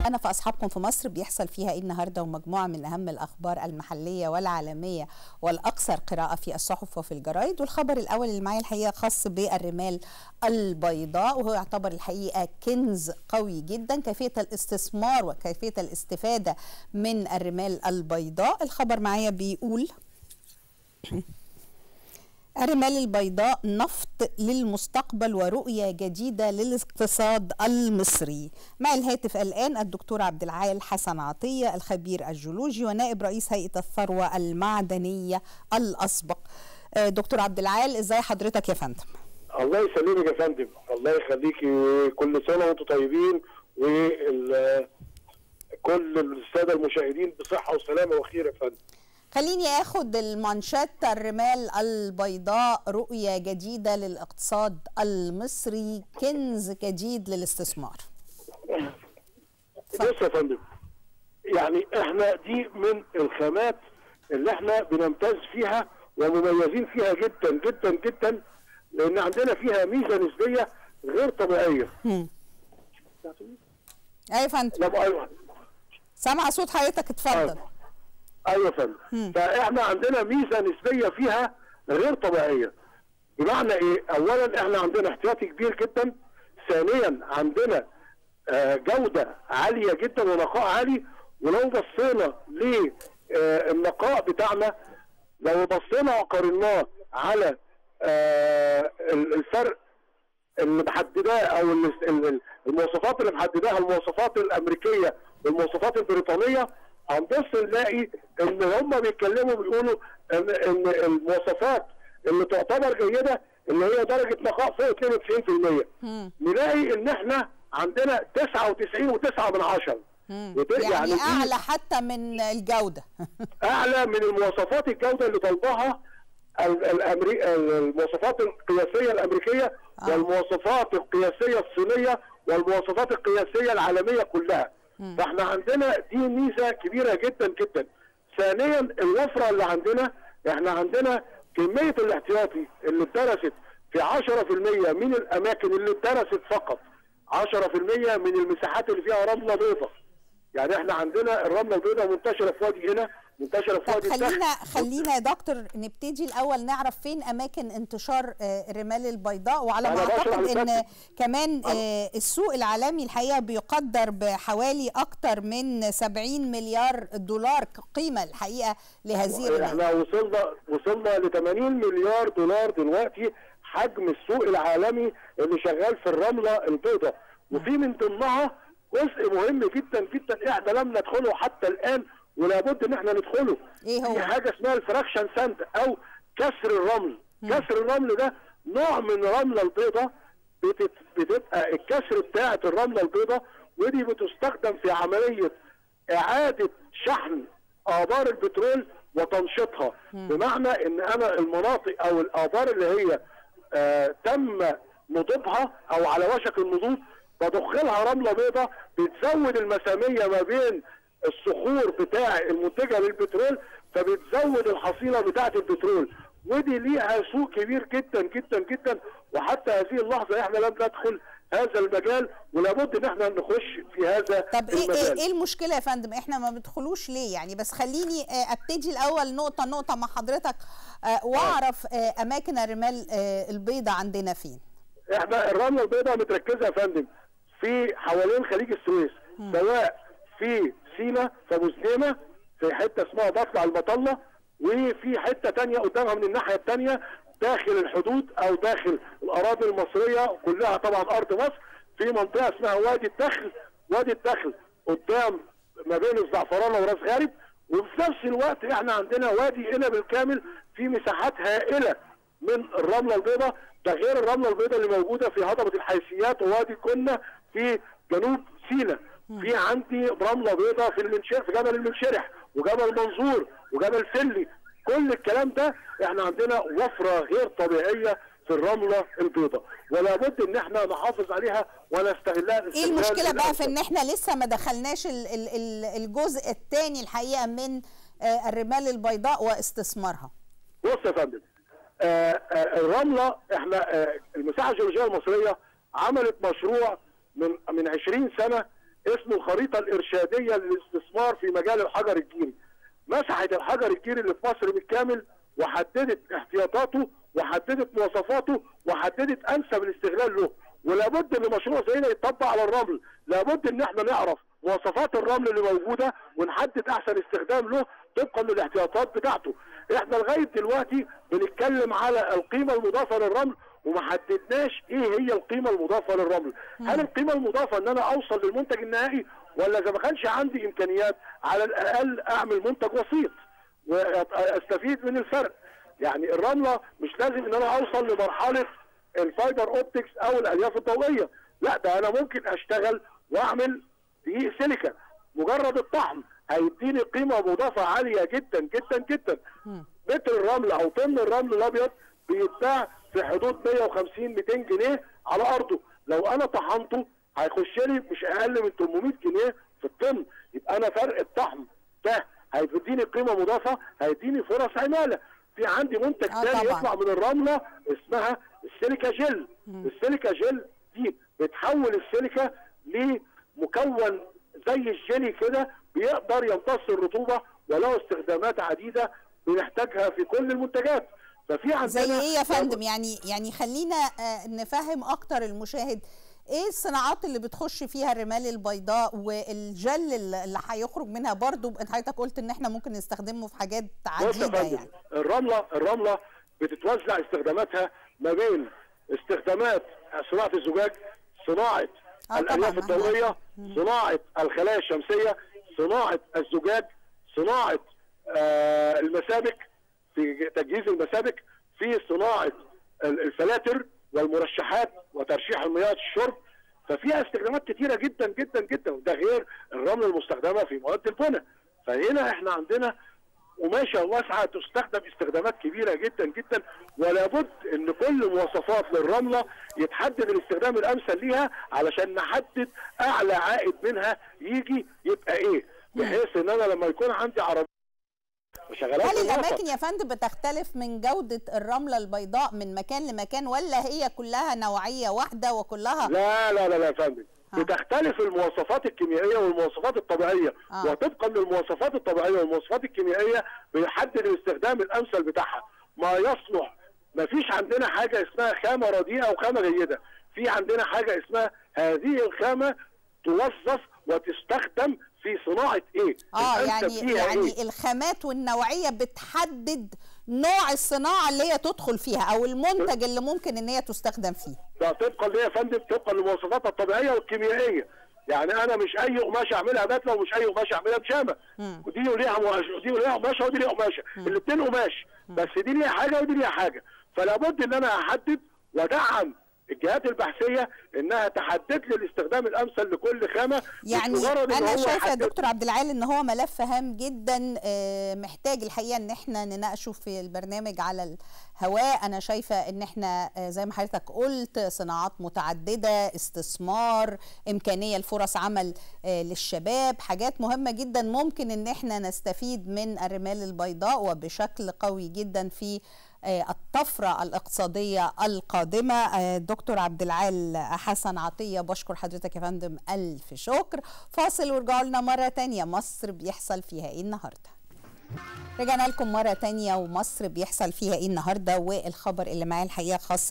أنا في أصحابكم في مصر بيحصل فيها إيه النهاردة ومجموعة من أهم الأخبار المحلية والعالمية والأكثر قراءة في الصحف وفي الجرايد والخبر الأول اللي معايا الحقيقة خاص بالرمال البيضاء وهو يعتبر الحقيقة كنز قوي جدا كيفية الاستثمار وكيفية الاستفادة من الرمال البيضاء الخبر معايا بيقول الرمال البيضاء نفط للمستقبل ورؤية جديدة للاقتصاد المصري مع الهاتف الآن الدكتور عبد العال حسن عطية الخبير الجيولوجي ونائب رئيس هيئة الثروة المعدنية الأسبق دكتور عبد العال ازاي حضرتك يا فندم الله يسلمك يا فندم الله يخليكي كل سنة وانتم طيبين وكل السادة المشاهدين بصحة وسلامة وخير يا فندم خليني اخد المانشات الرمال البيضاء رؤية جديدة للاقتصاد المصري كنز جديد للاستثمار بص يا فندم يعني احنا دي من الخامات اللي احنا بنمتاز فيها ومميزين فيها جدا جدا جدا لان عندنا فيها ميزه نسبيه غير طبيعيه. ايوه يا فندم. لا ايوه. سامع صوت حضرتك اتفضل. أيوة. ايوه يا فندم فاحنا عندنا ميزه نسبيه فيها غير طبيعيه بمعنى ايه؟ اولا احنا عندنا احتياطي كبير جدا ثانيا عندنا جوده عاليه جدا ونقاء عالي ولو بصينا للنقاء بتاعنا لو بصينا وقارناه على الفرق اللي محدداه او المواصفات اللي محدداها المواصفات الامريكيه والمواصفات البريطانيه هنبص نلاقي ان هم بيتكلموا بيقولوا ان ان المواصفات اللي تعتبر جيده اللي هي درجه نقاء فوق 92% نلاقي ان احنا عندنا 99 و9 من 10 يعني, يعني اعلى حتى من الجوده اعلى من المواصفات الجوده اللي طالباها الأمري... المواصفات القياسيه الامريكيه آه. والمواصفات القياسيه الصينيه والمواصفات القياسيه العالميه كلها فاحنا عندنا دي ميزه كبيره جدا جدا ثانيا الوفره اللي عندنا احنا عندنا كميه الاحتياطي اللي اتدرست في 10% من الاماكن اللي اتدرست فقط 10% من المساحات اللي فيها رمله بيضاء يعني احنا عندنا الرمله البيضاء منتشره في وادي هنا منتشره في وادي خلينا خلينا يا دكتور نبتدي الاول نعرف فين اماكن انتشار الرمال البيضاء وعلى ما اعتقد ان كمان السوق العالمي الحقيقه بيقدر بحوالي اكثر من 70 مليار دولار قيمه الحقيقه لهذه الرمال احنا وصلنا وصلنا ل 80 مليار دولار دلوقتي حجم السوق العالمي اللي شغال في الرمله البيضاء وفي من ضمنها جزء مهم جدا جدا احنا لم ندخله حتى الان ولا بد ان احنا ندخله ايه هو؟ في حاجه اسمها الفراكشن ساند او كسر الرمل مم. كسر الرمل ده نوع من الرمله البيضاء بتت... بتبقى الكسر بتاعه الرمله البيضاء ودي بتستخدم في عمليه اعاده شحن ابار البترول وتنشيطها مم. بمعنى ان انا المناطق او الابار اللي هي آه تم نضوبها او على وشك النضوب بدخلها رمله بيضاء بتزود المساميه ما بين الصخور بتاع المنتجه للبترول فبتزود الحصيله بتاعه البترول ودي ليها سوق كبير جدا جدا جدا وحتى هذه اللحظه احنا لم ندخل هذا المجال ولابد ان احنا نخش في هذا طب ايه المجال. ايه المشكله يا فندم احنا ما بندخلوش ليه يعني بس خليني ابتدي الاول نقطه نقطه مع حضرتك واعرف اماكن الرمال البيضاء عندنا فين احنا الرمله البيضاء متركزه يا فندم في حوالين خليج السويس م. سواء في سينا في مسلمة في حته اسمها بطلع المطله وفي حته تانية قدامها من الناحيه الثانيه داخل الحدود او داخل الاراضي المصريه كلها طبعا ارض مصر في منطقه اسمها وادي الدخل وادي الدخل قدام ما بين الزعفرانه وراس غارب وفي نفس الوقت احنا عندنا وادي هنا بالكامل في مساحات هائله من الرمله البيضاء ده غير الرمله البيضاء اللي موجوده في هضبه الحيثيات ووادي كنا في جنوب سيناء في عندي رمله بيضاء في المنشر في جبل المنشرح وجبل منصور وجبل فلي كل الكلام ده احنا عندنا وفره غير طبيعيه في الرمله البيضاء ولا بد ان احنا نحافظ عليها ونستغلها ايه المشكله بقى في ان احنا لسه ما دخلناش الجزء الثاني الحقيقه من الرمال البيضاء واستثمارها بص يا فندم الرمله احنا المساحه الجيولوجيه المصريه عملت مشروع من من 20 سنه اسمه الخريطه الارشاديه للاستثمار في مجال الحجر الجيري مسحت الحجر الجيري اللي في مصر بالكامل وحددت احتياطاته وحددت مواصفاته وحددت انسب الاستغلال له ولابد ان مشروع زي ده يتطبق على الرمل لابد ان احنا نعرف مواصفات الرمل اللي موجوده ونحدد احسن استخدام له طبقا للاحتياطات بتاعته احنا لغايه دلوقتي بنتكلم على القيمه المضافه للرمل وما حددناش ايه هي القيمه المضافه للرمل هل القيمه المضافه ان انا اوصل للمنتج النهائي ولا اذا ما كانش عندي امكانيات على الاقل اعمل منتج وسيط واستفيد من الفرق يعني الرمله مش لازم ان انا اوصل لمرحله الفايبر اوبتكس او الالياف الضوئيه لا ده انا ممكن اشتغل واعمل دقيق سيليكا مجرد الطحن هيديني قيمه مضافه عاليه جدا جدا جدا متر الرمل او طن الرمل الابيض بيتباع في حدود 150 200 جنيه على ارضه لو انا طحنته هيخش لي مش اقل من 800 جنيه في الطن يبقى انا فرق الطحن ده هيديني قيمه مضافه هيديني فرص عماله في عندي منتج آه تاني طبعاً. يطلع من الرمله اسمها السيليكا جل السيليكا جل دي بتحول السيليكا لمكون زي الجيلي كده بيقدر يمتص الرطوبه وله استخدامات عديده بنحتاجها في كل المنتجات ففي عندنا زي ايه يا فندم يعني يعني خلينا آه، نفهم اكتر المشاهد ايه الصناعات اللي بتخش فيها الرمال البيضاء والجل اللي اللي هيخرج منها برضو انت حضرتك قلت ان احنا ممكن نستخدمه في حاجات بص يا عديده فندم يعني الرمله الرمله بتتوزع استخداماتها ما بين استخدامات صناعه الزجاج صناعه آه الالياف طبعاً. الضوئيه صناعه الخلايا الشمسيه صناعه الزجاج صناعه آه المسابك في تجهيز المسابك في صناعه ال- الفلاتر والمرشحات وترشيح المياه الشرب ففيها استخدامات كتيره جدا جدا جدا وده غير الرمل المستخدمه في مواد البناء فهنا احنا عندنا قماشه واسعه تستخدم استخدامات كبيره جدا جدا ولا بد ان كل مواصفات للرمله يتحدد الاستخدام الامثل ليها علشان نحدد اعلى عائد منها يجي يبقى ايه بحيث ان انا لما يكون عندي عربيه وشغالات هل بالوسط، الاماكن يا فندم بتختلف من جوده الرمله البيضاء من مكان لمكان ولا هي كلها نوعيه واحده وكلها لا لا لا لا يا فندم آه. بتختلف المواصفات الكيميائيه والمواصفات الطبيعيه آه. وطبقا للمواصفات الطبيعيه والمواصفات الكيميائيه بيحدد الاستخدام الامثل بتاعها ما يصلح ما فيش عندنا حاجه اسمها خامه رديئه وخامه جيده في عندنا حاجه اسمها هذه الخامه توظف وتستخدم في صناعه ايه اه الأنسب يعني فيها يعني إيه؟ الخامات والنوعيه بتحدد نوع الصناعه اللي هي تدخل فيها او المنتج اللي ممكن ان هي تستخدم فيه ده طبقا ليه يا فندم طبقا لمواصفاتها الطبيعيه والكيميائيه يعني انا مش اي قماشه اعملها بدله ومش اي قماشه اعملها بشامه مم. ودي ليها قماشه ودي ليها قماشه ودي ليها قماشه الاثنين قماش بس دي ليها حاجه ودي ليها حاجه فلا بد ان انا احدد وادعم الجهات البحثيه انها تحدد لي الاستخدام الامثل لكل خامه مش يعني مجرد إن انا هو شايفه يا يحدد- دكتور عبد العال ان هو ملف هام جدا آه، محتاج الحقيقه ان احنا نناقشه في البرنامج على الهواء انا شايفه ان احنا آه، زي ما حضرتك قلت صناعات متعدده استثمار امكانيه لفرص عمل آه، للشباب حاجات مهمه جدا ممكن ان احنا نستفيد من الرمال البيضاء وبشكل قوي جدا في آه، الطفرة الاقتصادية القادمة آه، دكتور عبد العال حسن عطية بشكر حضرتك يا فندم ألف شكر فاصل ورجعوا لنا مرة تانية مصر بيحصل فيها إيه النهاردة رجعنا لكم مرة تانية ومصر بيحصل فيها ايه النهاردة والخبر اللي معايا الحقيقة خاص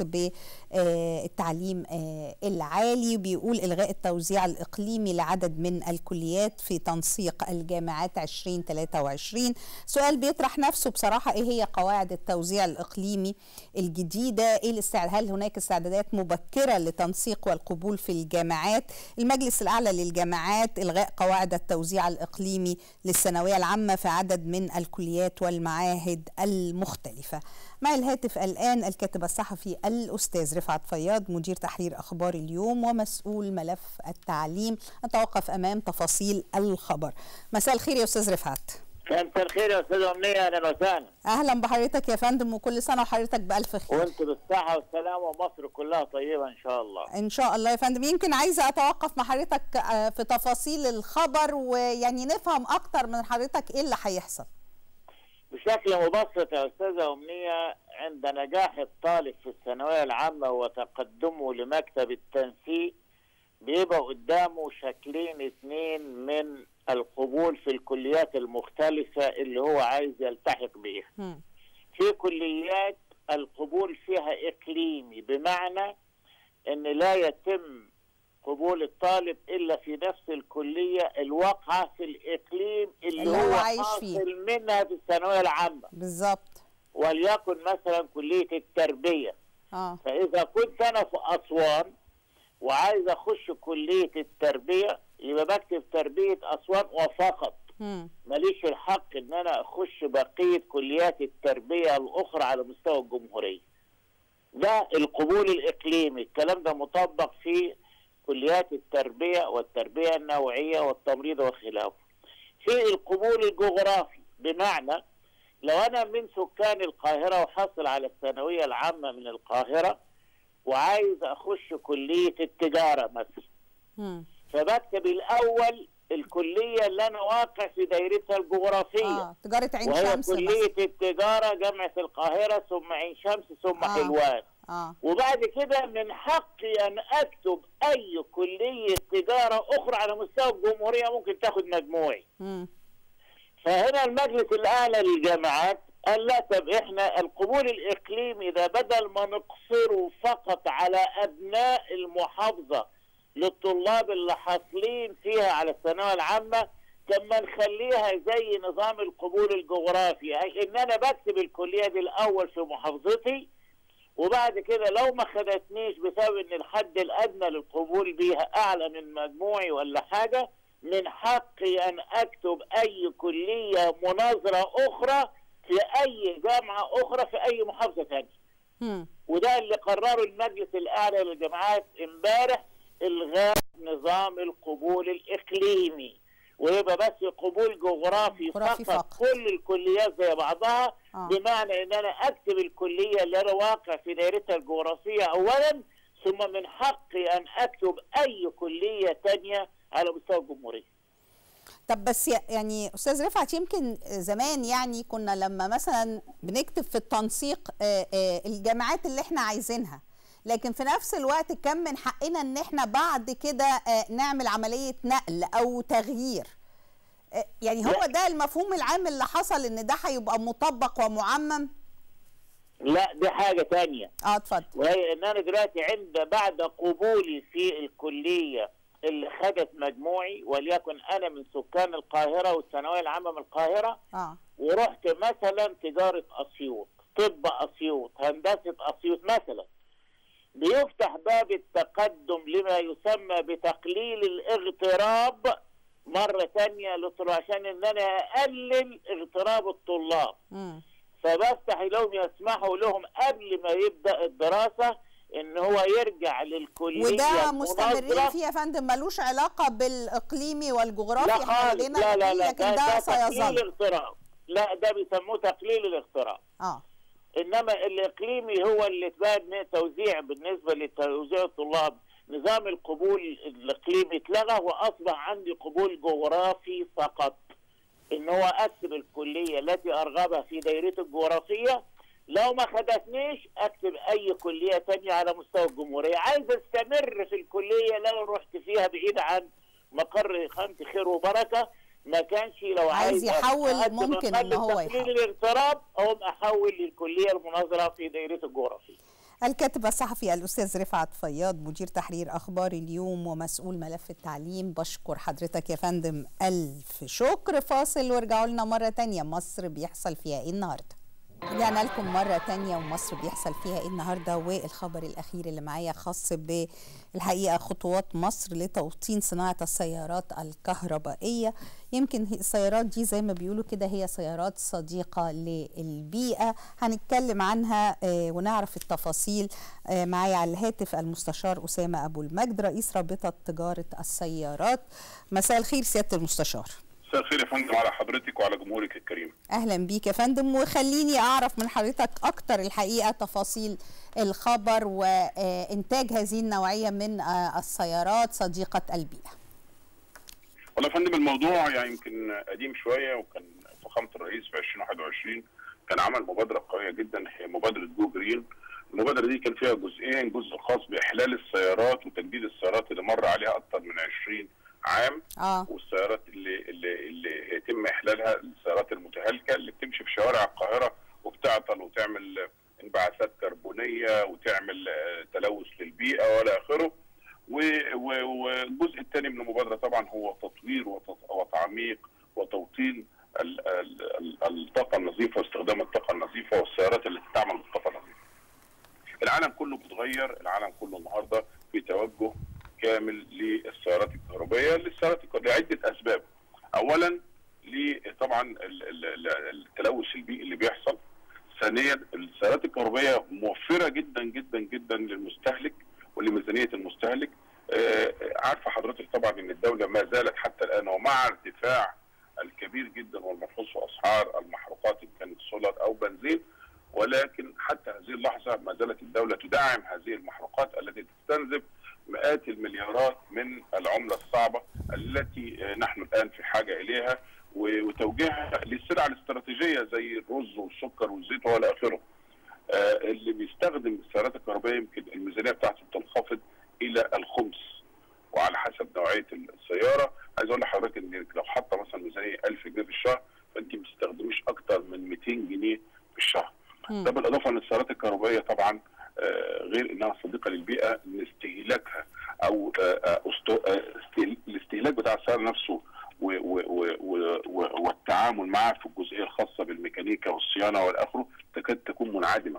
بالتعليم العالي بيقول إلغاء التوزيع الإقليمي لعدد من الكليات في تنسيق الجامعات 2023 سؤال بيطرح نفسه بصراحة ايه هي قواعد التوزيع الإقليمي الجديدة ايه الاستعداد هل هناك استعدادات مبكرة لتنسيق والقبول في الجامعات المجلس الأعلى للجامعات إلغاء قواعد التوزيع الإقليمي للثانوية العامة في عدد من الكليات والمعاهد المختلفة مع الهاتف الآن الكاتب الصحفي الأستاذ رفعت فياض مدير تحرير أخبار اليوم ومسؤول ملف التعليم نتوقف أمام تفاصيل الخبر مساء الخير يا أستاذ رفعت مساء الخير يا استاذ امنيه اهلا وسهلا أهلا بحضرتك يا فندم وكل سنة وحضرتك بألف خير وانت بالصحه والسلامه ومصر كلها طيبه ان شاء الله ان شاء الله يا فندم يمكن عايزه اتوقف مع حضرتك آه، في تفاصيل الخبر ويعني نفهم اكتر من حضرتك ايه اللي هيحصل بشكل مبسط يا استاذه امنيه عند نجاح الطالب في الثانويه العامه وتقدمه لمكتب التنسيق بيبقى قدامه شكلين اتنين من القبول في الكليات المختلفة اللي هو عايز يلتحق بيها مم. في كليات القبول فيها إقليمي بمعنى أن لا يتم قبول الطالب إلا في نفس الكلية الواقعة في الإقليم اللي, اللي هو عايش فيه. حاصل منها في الثانوية العامة بالظبط وليكن مثلا كلية التربية اه فإذا كنت أنا في أسوان وعايز أخش كلية التربية يبقى بكتب تربية أسوان وفقط مم. ماليش الحق ان انا اخش بقيه كليات التربيه الاخرى على مستوى الجمهوريه. ده القبول الاقليمي، الكلام ده مطبق في كليات التربيه والتربيه النوعيه والتمريض وخلافه. في القبول الجغرافي بمعنى لو انا من سكان القاهره وحصل على الثانويه العامه من القاهره وعايز اخش كليه التجاره مثلا مم. فبكتب الاول الكليه اللي انا واقع في دايرتها الجغرافيه اه تجاره عين وهي شمس مثلا كليه التجاره جامعه القاهره ثم عين شمس ثم آه. حلوان اه وبعد كده من حقي ان اكتب اي كليه تجاره اخرى على مستوى الجمهوريه ممكن تاخد مجموعي مم. فهنا المجلس الاعلى للجامعات قال لا طب احنا القبول الاقليمي ده بدل ما نقصره فقط على ابناء المحافظه للطلاب اللي حاصلين فيها على الثانويه العامه طب ما نخليها زي نظام القبول الجغرافي اي ان انا بكتب الكليه دي الاول في محافظتي وبعد كده لو ما خدتنيش بسبب ان الحد الادنى للقبول بيها اعلى من مجموعي ولا حاجه من حقي ان اكتب اي كليه مناظره اخرى في اي جامعه اخرى في اي محافظه ثانيه مم. وده اللي قرره المجلس الاعلى للجامعات امبارح الغاء نظام القبول الاقليمي ويبقى بس قبول جغرافي جغرافي فقط, فقط. كل الكليات زي بعضها آه. بمعنى ان انا اكتب الكليه اللي انا واقع في دائرتها الجغرافيه اولا ثم من حقي ان اكتب اي كليه تانية على مستوى الجمهوريه طب بس ي- يعني استاذ رفعت يمكن زمان يعني كنا لما مثلا بنكتب في التنسيق آه، آه، الجامعات اللي احنا عايزينها لكن في نفس الوقت كان من حقنا ان احنا بعد كده آه، نعمل عملية نقل او تغيير آه، يعني هو لا. ده المفهوم العام اللي حصل ان ده هيبقى مطبق ومعمم لا دي حاجه تانية اه اتفضل وهي ان انا دلوقتي عند بعد قبولي في الكليه اللي خدت مجموعي وليكن انا من سكان القاهره والثانويه العامه من القاهره اه ورحت مثلا تجاره اسيوط طب اسيوط هندسه اسيوط مثلا بيفتح باب التقدم لما يسمى بتقليل الاغتراب مرة تانية للطلاب عشان ان انا اقلل اغتراب الطلاب مم. فبفتح لهم يسمحوا لهم قبل ما يبدا الدراسه ان هو يرجع للكليه وده مستمرين المناظرة. فيه يا فندم ملوش علاقة بالاقليمي والجغرافي لا احنا خالص لدينا لا لا الإقليمي، لا لكن ده, ده ده تقليل سيظل الاغتراب لا ده بيسموه تقليل الاغتراب اه انما الاقليمي هو اللي اتبقى توزيع بالنسبه لتوزيع الطلاب نظام القبول الاقليمي اتلغى واصبح عندي قبول جغرافي فقط ان هو اكتب الكليه التي ارغبها في دائرته الجغرافيه لو ما خدتنيش اكتب اي كليه تانية على مستوى الجمهوريه عايز استمر في الكليه لو رحت فيها بعيد عن مقر اقامتي خير وبركه ما كانش لو عايز يحول أقدم ممكن إن أقل هو تقليل يحول. الاغتراب او احول للكليه المناظره في دائرته الجغرافيه الكاتب الصحفي الأستاذ رفعت فياض مدير تحرير أخبار اليوم ومسؤول ملف التعليم بشكر حضرتك يا فندم ألف شكر فاصل وارجعوا لنا مرة تانية مصر بيحصل فيها إيه النهاردة رجعنا لكم مرة تانية ومصر بيحصل فيها إيه النهاردة والخبر الأخير اللي معايا خاص بالحقيقة خطوات مصر لتوطين صناعة السيارات الكهربائية يمكن هي- السيارات دي زي ما بيقولوا كده هي سيارات صديقة للبيئة هنتكلم عنها آه، ونعرف التفاصيل آه، معايا على الهاتف المستشار أسامة أبو المجد رئيس رابطة تجارة السيارات مساء الخير سيادة المستشار مساء الخير يا فندم على حضرتك وعلى جمهورك الكريم اهلا بيك يا فندم وخليني اعرف من حضرتك اكتر الحقيقه تفاصيل الخبر وانتاج هذه النوعيه من آه، السيارات صديقه البيئه والله يا فندم الموضوع يعني يمكن قديم شويه وكان فخامه الرئيس في 2021 كان عمل مبادره قويه جدا هي مبادره جو جرين المبادره دي كان فيها جزئين جزء خاص باحلال السيارات وتجديد السيارات اللي مر عليها اكثر من 20 عام اه والسيارات اللي اللي اللي يتم احلالها السيارات المتهالكه اللي بتمشي في شوارع القاهره وبتعطل وتعمل انبعاثات كربونيه وتعمل آه، تلوث للبيئه والى اخره و- و- والجزء الثاني من المبادره طبعا هو تطوير وت- وتعميق وتوطين ال- ال- ال- الطاقه النظيفه واستخدام الطاقه النظيفه والسيارات اللي تتعمل بالطاقه النظيفه. العالم كله بيتغير، العالم كله النهارده في توجه كامل للسيارات الكهربائيه للسيارات الكهربائيه لعده اسباب. اولا ل- طبعا ال- ال- ال- التلوث البيئي اللي بيحصل. ثانيا السيارات الكهربائيه موفره جدا جدا جدا للمستهلك ولميزانيه المستهلك. آه، عارفه حضرتك طبعا ان الدوله ما زالت حتى الان ومع ارتفاع الكبير جدا والملحوظ في اسعار المحروقات ان كانت سولار او بنزين ولكن حتى هذه اللحظه ما زالت الدوله تدعم هذه المحروقات التي تستنزف مئات المليارات من العمله الصعبه التي آه، نحن الان في حاجه اليها و- وتوجيهها للسلع الاستراتيجيه زي الرز والسكر والزيت والى اخره. آه، اللي بيستخدم السيارات الكهربائيه يمكن الميزانيه بتاعته بتنخفض الى الخمس وعلى حسب نوعيه السياره عايز اقول لحضرتك ان لو حاطه مثلا ميزانيه 1000 جنيه في الشهر فانت ما بتستخدميش اكتر من 200 جنيه في الشهر. مم. ده بالاضافه ان السيارات الكهربائيه طبعا آه، غير انها صديقه للبيئه ان استهلاكها او آه، آه، أستو- آه، استهل- الاستهلاك بتاع السياره نفسه و- و- و- و- و- والتعامل معه في الجزئيه الخاصه بالميكانيكا والصيانه والى اخره تكاد تكون منعدمه.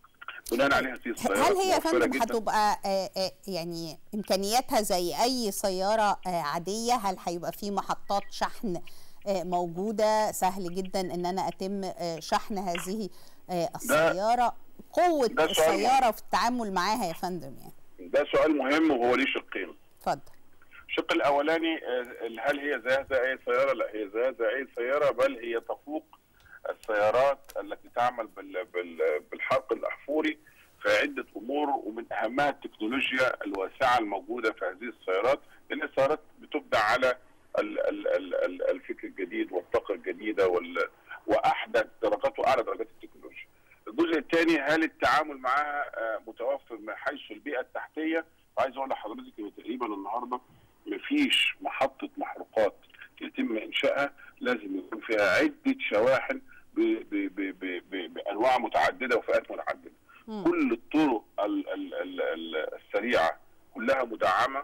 بناء عليها هذه السيارات هل هي يا موفرة فندم جداً. هتبقى آه، آه، يعني امكانياتها زي اي سياره آه، عاديه هل هيبقى في محطات شحن آه، موجوده سهل جدا ان انا اتم آه، شحن هذه آه، السياره قوه ده سؤال السياره في التعامل معاها يا فندم يعني ده سؤال مهم وهو ليه شقين. اتفضل الشق الاولاني آه، هل هي زيها زي اي سياره؟ لا هي زيها زي اي سياره بل هي تفوق السيارات التي تعمل بال- بال- بالحرق الاحفوري في عده امور ومن اهمها التكنولوجيا الواسعه الموجوده في هذه السيارات لان السيارات بتبدع على ال- ال- ال- ال- الفكر الجديد والطاقه الجديده وال- واحدث درجات واعلى درجات التكنولوجيا. الجزء الثاني هل التعامل معها آه، متوفر من حيث البيئه التحتيه؟ وعايز اقول لحضرتك ان تقريبا النهارده مفيش محطه محروقات يتم انشائها لازم يكون فيها عده شواحن ب- ب- ب- ب- ب- بانواع متعدده وفئات متعدده. مم. كل الطرق ال- ال- ال- ال- السريعه كلها مدعمه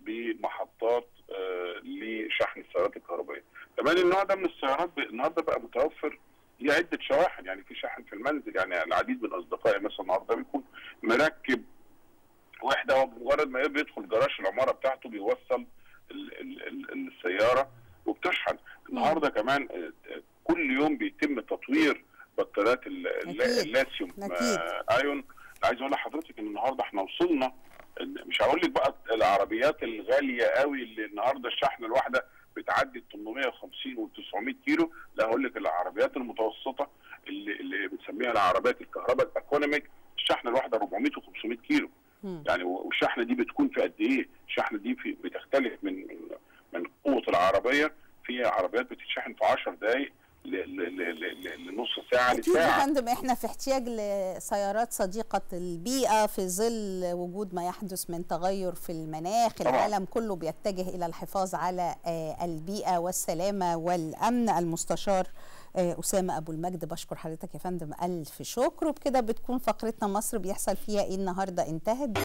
بمحطات آه، لشحن السيارات الكهربائيه. كمان النوع ده من السيارات ب- النهارده بقى متوفر هي عده شواحن يعني في شاحن في المنزل يعني العديد من اصدقائي مثلا النهارده بيكون مركب وحده هو بمجرد ما بيدخل جراج العماره بتاعته بيوصل ال- ال- ال- السياره وبتشحن النهارده كمان آه، آه، كل يوم بيتم تطوير بطاريات ال- ال- أكيد. اللاسيوم أكيد. آه، ايون عايز اقول لحضرتك ان النهارده احنا وصلنا إن- مش هقول لك بقى العربيات الغاليه قوي اللي النهارده الشحنه الواحده بتعدي ال 850 وال 900 كيلو لا هقول لك العربيات المتوسطه اللي اللي بنسميها العربيات الكهرباء الايكونوميك الشحنه الواحده 400 و500 كيلو مم. يعني والشحنه دي بتكون في قد ايه؟ الشحنه دي في بتختلف من من قوه العربيه في عربيات بتتشحن في 10 دقائق ل- ل- ل- ل- لنص ساعه اكيد يا لساعه فندم احنا في احتياج لسيارات صديقه البيئه في ظل وجود ما يحدث من تغير في المناخ طبعاً. العالم كله بيتجه الى الحفاظ على آه، البيئه والسلامه والامن المستشار آه، اسامه ابو المجد بشكر حضرتك يا فندم الف شكر وبكده بتكون فقرتنا مصر بيحصل فيها ايه النهارده انتهت